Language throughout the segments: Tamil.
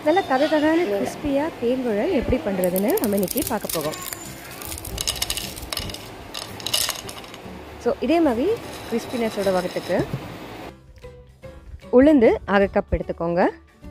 நல்ல கதை கதான கிறிஸ்பியாக தேங்குழல் எப்படி பண்ணுறதுன்னு நம்ம இன்னைக்கு பார்க்க போகிறோம் ஸோ இதே மாதிரி கிறிஸ்பினஸோட வரத்துக்கு உளுந்து அரை கப் எடுத்துக்கோங்க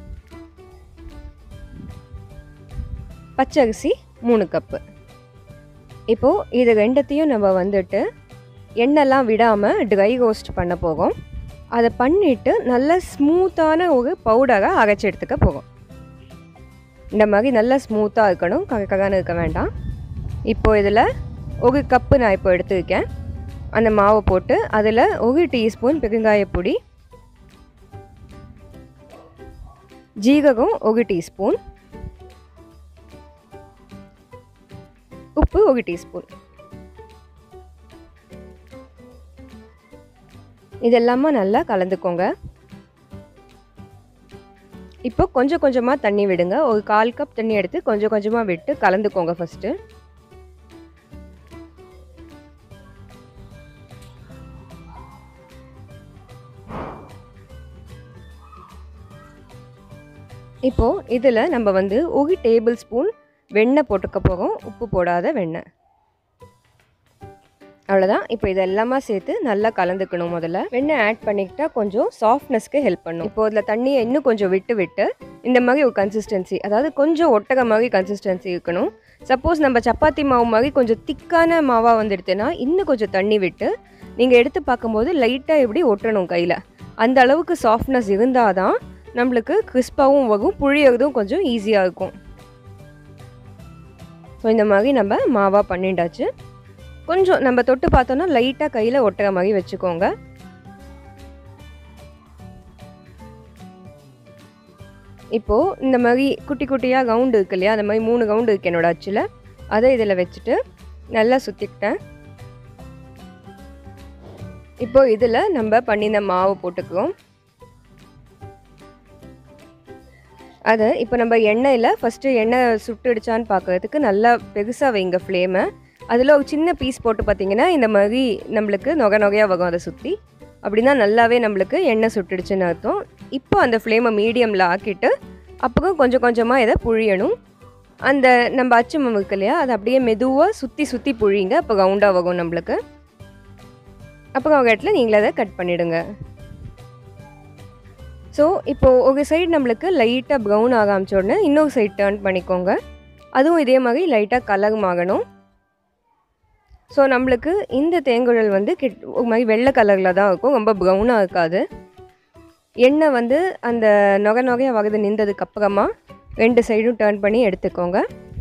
பச்சரிசி மூணு கப்பு இப்போது இது ரெண்டத்தையும் நம்ம வந்துட்டு எண்ணெய்லாம் விடாமல் ட்ரை ரோஸ்ட் பண்ண போகிறோம் அதை பண்ணிவிட்டு நல்ல ஸ்மூத்தான ஒரு பவுடரை அரைச்சி எடுத்துக்க போகிறோம் இந்த மாதிரி நல்லா ஸ்மூத்தாக இருக்கணும் ககக்ககான்னு இருக்க வேண்டாம் இப்போது இதில் ஒரு கப்பு நான் இப்போ எடுத்துருக்கேன் அந்த மாவை போட்டு அதில் ஒரு டீஸ்பூன் பெருங்காயப்பொடி ஜீரகம் ஒரு டீஸ்பூன் உப்பு ஒரு டீஸ்பூன் இதெல்லாமா நல்லா கலந்துக்கோங்க இப்போ கொஞ்சம் கொஞ்சமாக தண்ணி விடுங்க ஒரு கால் கப் தண்ணி எடுத்து கொஞ்சம் கொஞ்சமாக விட்டு கலந்துக்கோங்க ஃபஸ்ட்டு இப்போது இதில் நம்ம வந்து ஒரு டேபிள் ஸ்பூன் வெண்ணெய் போட்டுக்க போகிறோம் உப்பு போடாத வெண்ணெய் அவ்வளோதான் இப்போ இது எல்லாமே சேர்த்து நல்லா கலந்துக்கணும் முதல்ல வெண்ணெய் ஆட் பண்ணிக்கிட்டா கொஞ்சம் சாஃப்ட்னஸ்க்கு ஹெல்ப் பண்ணும் இப்போ இதில் தண்ணியை இன்னும் கொஞ்சம் விட்டு விட்டு இந்த மாதிரி ஒரு கன்சிஸ்டன்சி அதாவது கொஞ்சம் ஒட்டக மாதிரி கன்சிஸ்டன்சி இருக்கணும் சப்போஸ் நம்ம சப்பாத்தி மாவு மாதிரி கொஞ்சம் திக்கான மாவாக வந்துடுதுன்னா இன்னும் கொஞ்சம் தண்ணி விட்டு நீங்கள் எடுத்து பார்க்கும்போது லைட்டாக இப்படி ஒட்டணும் கையில் அந்த அளவுக்கு சாஃப்ட்னஸ் இருந்தால் தான் நம்மளுக்கு கிறிஸ்பாகவும் வரும் புழியறதும் கொஞ்சம் ஈஸியாக இருக்கும் ஸோ இந்த மாதிரி நம்ம மாவாக பண்ணிட்டாச்சு கொஞ்சம் நம்ம தொட்டு பார்த்தோன்னா லைட்டாக கையில் ஒட்டுற மாதிரி வச்சுக்கோங்க இப்போது இந்த மாதிரி குட்டி குட்டியாக கவுண்டு இருக்கு இல்லையா அந்த மாதிரி மூணு கவுண்டு இருக்கு என்னோட அச்சில் அதை இதில் வச்சுட்டு நல்லா சுற்றிக்கிட்டேன் இப்போ இதில் நம்ம பண்ணின மாவு போட்டுக்குவோம் அதை இப்போ நம்ம எண்ணெயில் ஃபஸ்ட்டு எண்ணெய் சுட்டுடுச்சான்னு பார்க்கறதுக்கு நல்லா பெருசாக வைங்க ஃப்ளேமை அதில் ஒரு சின்ன பீஸ் போட்டு பார்த்தீங்கன்னா இந்த மாதிரி நம்மளுக்கு நொகை நொகையாக வரும் அதை சுற்றி அப்படின்னா நல்லாவே நம்மளுக்கு எண்ணெய் சுட்டுடுச்சுன்னு அர்த்தம் இப்போ அந்த ஃப்ளேமை மீடியமில் ஆக்கிட்டு அப்புறம் கொஞ்சம் கொஞ்சமாக இதை புழியணும் அந்த நம்ம அச்சு மாவு இருக்கு இல்லையா அதை அப்படியே மெதுவாக சுற்றி சுற்றி புழிங்க அப்போ ரவுண்டாக வரும் நம்மளுக்கு அப்புறம் ஒரு இடத்துல நீங்களே அதை கட் பண்ணிவிடுங்க ஸோ இப்போது ஒரு சைடு நம்மளுக்கு லைட்டாக ப்ரௌன் ஆக ஆரம்பிச்ச உடனே இன்னொரு சைடு டேர்ன் பண்ணிக்கோங்க அதுவும் இதே மாதிரி லைட்டாக கலர் ஆகணும் ஸோ நம்மளுக்கு இந்த தேங்குழல் வந்து கிட் ஒரு மாதிரி வெள்ளை கலரில் தான் இருக்கும் ரொம்ப ப்ரௌனாக இருக்காது எண்ணெய் வந்து அந்த நொகை நொகையாக வகது நின்றதுக்கு அப்புறமா ரெண்டு சைடும் டேர்ன் பண்ணி எடுத்துக்கோங்க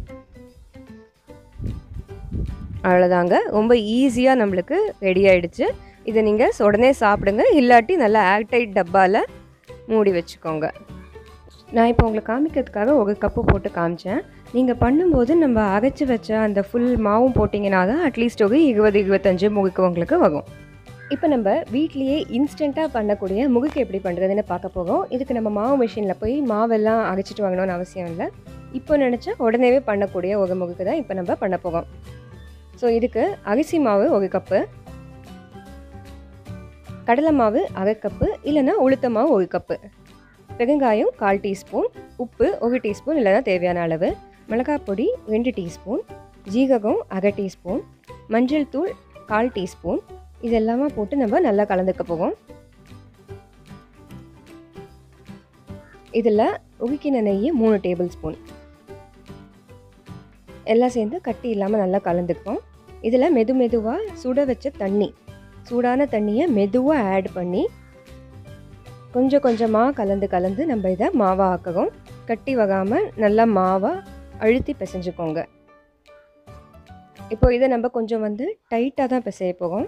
அவ்வளோதாங்க ரொம்ப ஈஸியாக நம்மளுக்கு ரெடி ஆகிடுச்சு இதை நீங்கள் உடனே சாப்பிடுங்க இல்லாட்டி நல்லா ஏர்டைட் டப்பாவில் மூடி வச்சுக்கோங்க நான் இப்போ உங்களுக்கு காமிக்கிறதுக்காக ஒரு கப்பு போட்டு காமிச்சேன் நீங்கள் பண்ணும்போது நம்ம அரைச்சி வச்ச அந்த ஃபுல் மாவும் போட்டிங்கன்னா தான் அட்லீஸ்ட் ஒரு இருபது இருபத்தஞ்சு முகுக்கு உங்களுக்கு வரும் இப்போ நம்ம வீட்லேயே இன்ஸ்டண்ட்டாக பண்ணக்கூடிய முகுக்கு எப்படி பண்ணுறதுன்னு பார்க்க போகிறோம் இதுக்கு நம்ம மாவு மிஷினில் போய் மாவெல்லாம் அரைச்சிட்டு வாங்கணும்னு அவசியம் இல்லை இப்போ நினச்சா உடனேவே பண்ணக்கூடிய ஒரு முகுக்கு தான் இப்போ நம்ம பண்ண போகிறோம் ஸோ இதுக்கு அரிசி மாவு ஒரு கப்பு கடலை மாவு அரை கப்பு இல்லைன்னா உளுத்த மாவு ஒரு கப்பு பெருங்காயம் கால் டீஸ்பூன் உப்பு ஒரு டீஸ்பூன் இல்லைன்னா தேவையான அளவு மிளகாய் பொடி ரெண்டு டீஸ்பூன் ஜீரகம் அரை டீஸ்பூன் மஞ்சள் தூள் கால் டீஸ்பூன் இதெல்லாமே போட்டு நம்ம நல்லா கலந்துக்க போவோம் இதில் உருக்கின நெய் மூணு டேபிள் ஸ்பூன் எல்லாம் சேர்ந்து கட்டி இல்லாமல் நல்லா கலந்துக்குவோம் இதில் மெது மெதுவாக சுட வச்ச தண்ணி சூடான தண்ணியை மெதுவாக ஆட் பண்ணி கொஞ்சம் கொஞ்சமாக கலந்து கலந்து நம்ம இதை மாவாக ஆக்குறோம் கட்டி வகாமல் நல்லா மாவை அழுத்தி பிசைஞ்சுக்கோங்க இப்போ இதை நம்ம கொஞ்சம் வந்து டைட்டாக தான் பிசைய போகிறோம்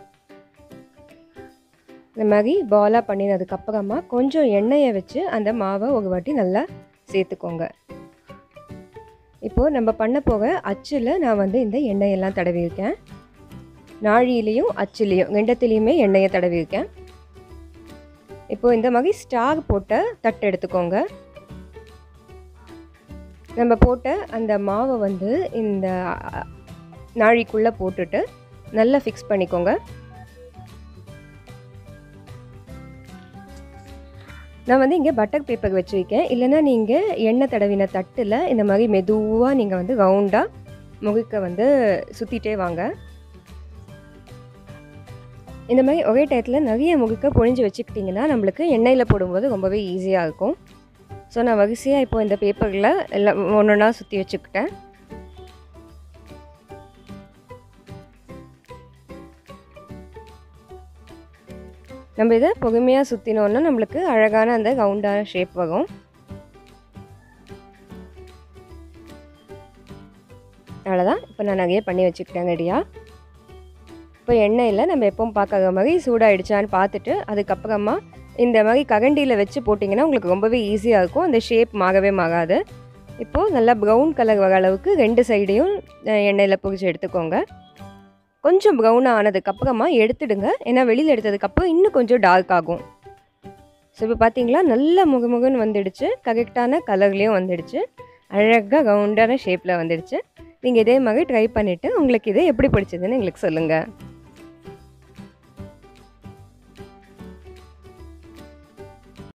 இந்த மாதிரி பாலாக பண்ணினதுக்கப்புறமா கொஞ்சம் எண்ணெயை வச்சு அந்த மாவை ஒரு வாட்டி நல்லா சேர்த்துக்கோங்க இப்போது நம்ம பண்ண போக அச்சில் நான் வந்து இந்த எண்ணெயெல்லாம் தடவியிருக்கேன் நாழியிலையும் அச்சிலையும் ரெண்டத்துலேயுமே எண்ணெயை தடவியிருக்கேன் இப்போது இந்த மாதிரி ஸ்டார் போட்ட தட்டு எடுத்துக்கோங்க நம்ம போட்ட அந்த மாவை வந்து இந்த நாழிக்குள்ளே போட்டுட்டு நல்லா ஃபிக்ஸ் பண்ணிக்கோங்க நான் வந்து இங்கே பட்டர் பேப்பர் வச்சுருக்கேன் இல்லைன்னா நீங்கள் எண்ணெய் தடவின தட்டில் இந்த மாதிரி மெதுவாக நீங்கள் வந்து ரவுண்டாக முகுக்க வந்து சுற்றிட்டே வாங்க இந்த மாதிரி ஒரே டயத்தில் நிறைய முகுக்க பொழிஞ்சு வச்சுக்கிட்டிங்கன்னா நம்மளுக்கு எண்ணெயில் போடும்போது ரொம்பவே ஈஸியாக இருக்கும் ஸோ நான் வரிசையாக இப்போ இந்த பேப்பரில் எல்லாம் ஒன்று ஒன்றா சுற்றி வச்சுக்கிட்டேன் நம்ம இதை பொறுமையாக சுற்றினோன்னா நம்மளுக்கு அழகான அந்த ரவுண்டான ஷேப் வரும் அவ்வளோதான் இப்போ நான் நிறைய பண்ணி வச்சுக்கிட்டேன் ரெடியாக இப்போ எண்ணெயில் நம்ம எப்பவும் பார்க்காத மாதிரி சூடாயிடுச்சான்னு பார்த்துட்டு அதுக்கப்புறமா இந்த மாதிரி கரண்டியில் வச்சு போட்டிங்கன்னா உங்களுக்கு ரொம்பவே ஈஸியாக இருக்கும் அந்த ஷேப் மாகவே மாகாது இப்போது நல்லா ப்ரௌன் கலர் வர அளவுக்கு ரெண்டு சைடையும் எண்ணெயில் பொரிச்சு எடுத்துக்கோங்க கொஞ்சம் ப்ரௌனாக ஆனதுக்கப்புறமா எடுத்துடுங்க ஏன்னா வெளியில் எடுத்ததுக்கப்புறம் இன்னும் கொஞ்சம் டார்க் ஆகும் ஸோ இப்போ பார்த்தீங்களா நல்ல முகமுகன்னு வந்துடுச்சு கரெக்டான கலர்லேயும் வந்துடுச்சு அழகாக ரவுண்டான ஷேப்பில் வந்துடுச்சு நீங்கள் இதே மாதிரி ட்ரை பண்ணிவிட்டு உங்களுக்கு இது எப்படி பிடிச்சதுன்னு எங்களுக்கு சொல்லுங்கள்